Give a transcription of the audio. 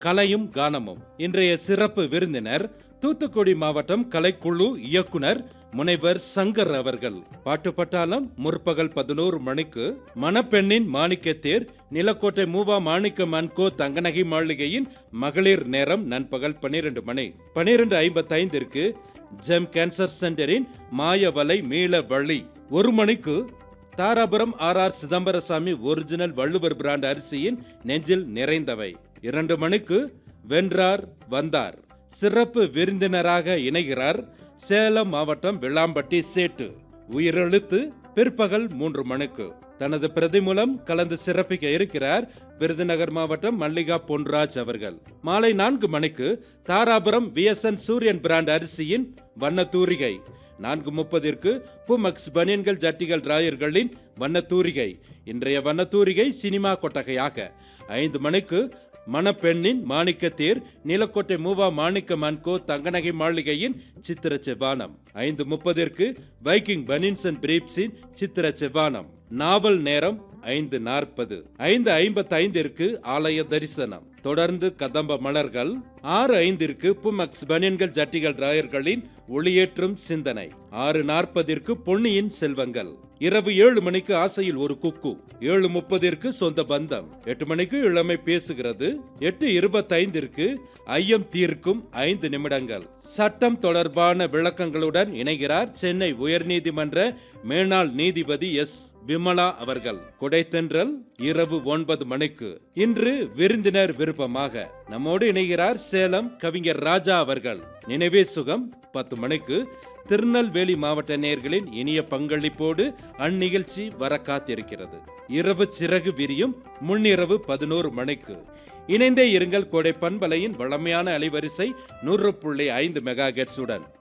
கலையும் கானமும் இன்றைய சிறப்பு விருந்தினர் தூத்துக்குடி மாவட்டம் கலைக்குழு இயக்குனர் முனைவர் சங்கர் அவர்கள் பாட்டு பட்டாளம் முற்பகல் பதினோரு மணிக்கு மணப்பெண்ணின் மாணிக்கத்தேர் நிலக்கோட்டை மூவா மாணிக்க மன்கோ தங்கநகை மாளிகையின் மகளிர் நேரம் நண்பகல் பன்னிரண்டு மணி பன்னிரண்டு ஐம்பத்தைந்திற்கு ஜெம் கேன்சர் சென்டரின் மாயவலை மீள வழி ஒரு மணிக்கு Dharapuram R R Chidambarasamy original Valluvar brand அரிசியின் நெஞ்சில் நிறைந்தவை இரண்டு மணிக்கு வென்றார் வந்தார் சிறப்பு விருந்தினராக இணைகிறார் சேலம் மாவட்டம் விளாம்பட்டி சேட்டு உயிரெழுத்து பிற்பகல் மூன்று மணிக்கு தனது பிரதி மூலம் கலந்து சிறப்பிக்க இருக்கிறார் விருதுநகர் மாவட்டம் மல்லிகா பொன்ராஜ் அவர்கள் மாலை நான்கு மணிக்கு தாராபுரம் விஎஸ்என் சூரியன் பிராண்ட் அரிசியின் வண்ணத்தூரிகை நான்கு முப்பதிற்கு புமக்ஸ் பனியன்கள் ஜட்டிகள் ராயர்களின் வண்ணத்தூரிகை இன்றைய வண்ணத்தூரிகை சினிமா கொட்டகையாக ஐந்து மணிக்கு மணப்பெண்ணின் மாணிக்கத்தேர் நீலக்கோட்டை மூவா மாணிக்க மன்கோ தங்கநகை மாளிகையின் சித்திர செவ்வானம் ஐந்து முப்பதிற்கு வைக்கிங் பனின்சன் பிரீப்ஸின் சித்திர செவ்வானம் நாவல் நேரம் ஐந்து நாற்பது ஐந்து ஐம்பத்தி ஐந்திற்கு ஆலய தரிசனம் தொடர்ந்து கதம்ப மலர்கள் ஆறு ஐந்திற்கு புமக்ஸ் பனியன்கள் ஜட்டிகள் ராயர்களின் ஒளியேற்றும் சிந்தனை ஆறு நாற்பதிற்கு பொன்னியின் செல்வங்கள் இரவு ஏழு மணிக்கு ஆசையில் ஒரு குக்கு ஏழு முப்பதிற்கு சொந்த பந்தம் எட்டு மணிக்கு இளமை பேசுகிறது எட்டு இருபத்தைந்திற்கு ஐயம் தீர்க்கும் ஐந்து நிமிடங்கள் சட்டம் தொடர்பான விளக்கங்களுடன் இணைகிறார் சென்னை உயர்நீதிமன்ற மேனாள் நீதிபதி எஸ் விமலா அவர்கள் கொடைத்தென்றல் இரவு ஒன்பது மணிக்கு இன்று விருந்தினர் விருப்பமாக நம்மோடு இணைகிறார் சேலம் கவிஞர் ராஜா அவர்கள் நினைவே சுகம் பத்து மணிக்கு திருநெல்வேலி மாவட்ட நேர்களின் இனிய பங்களிப்போடு அந்நிகழ்ச்சி வர காத்திருக்கிறது இரவு சிறகு விரியும் முன்னிரவு பதினோரு மணிக்கு இணைந்தே இருங்கள் கோடை பண்பலையின் வளமையான அலைவரிசை நூறு புள்ளி ஐந்து மெகா உடன்